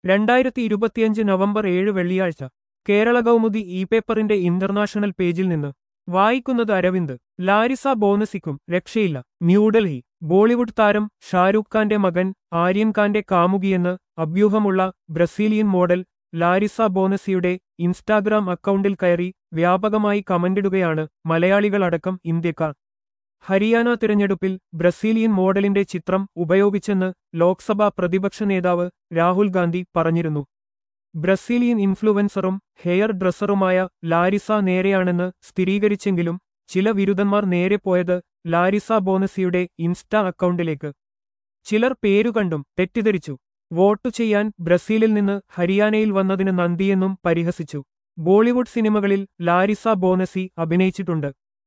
രണ്ടായിരത്തി ഇരുപത്തിയഞ്ച് നവംബർ ഏഴ് വെള്ളിയാഴ്ച കേരള കൗമുദി ഇ പേപ്പറിന്റെ ഇന്റർനാഷണൽ പേജിൽ നിന്ന് വായിക്കുന്നത് അരവിന്ദ് ലാരിസ ബോനസിക്കും രക്ഷയില്ല ന്യൂഡൽഹി ബോളിവുഡ് താരം ഷാരൂഖ് ഖാന്റെ മകൻ ആര്യൻ ഖാന്റെ കാമുകിയെന്ന് അഭ്യൂഹമുള്ള ബ്രസീലിയൻ മോഡൽ ലാരിസ ബോനസിയുടെ ഇൻസ്റ്റാഗ്രാം അക്കൗണ്ടിൽ കയറി വ്യാപകമായി കമന്റിടുകയാണ് മലയാളികളടക്കം ഇന്ത്യക്കാർ ഹരിയാന തിരഞ്ഞെടുപ്പിൽ ബ്രസീലിയൻ മോഡലിന്റെ ചിത്രം ഉപയോഗിച്ചെന്ന് ലോക്സഭാ പ്രതിപക്ഷ നേതാവ് രാഹുൽ ഗാന്ധി പറഞ്ഞിരുന്നു ബ്രസീലിയൻ ഇൻഫ്ലുവൻസറും ഹെയർ ഡ്രസ്സറുമായ ലാരിസ നേരെയാണെന്ന് സ്ഥിരീകരിച്ചെങ്കിലും ചില വിരുദ്ധന്മാർ നേരെ പോയത് ലാരിസ ബോനസിയുടെ ഇൻസ്റ്റാ അക്കൗണ്ടിലേക്ക് ചിലർ പേരുകണ്ടും തെറ്റിദ്ധരിച്ചു വോട്ടു ചെയ്യാൻ ബ്രസീലിൽ നിന്ന് ഹരിയാനയിൽ വന്നതിന് നന്ദിയെന്നും പരിഹസിച്ചു ബോളിവുഡ് സിനിമകളിൽ ലാരിസ ബോനസി അഭിനയിച്ചിട്ടുണ്ട്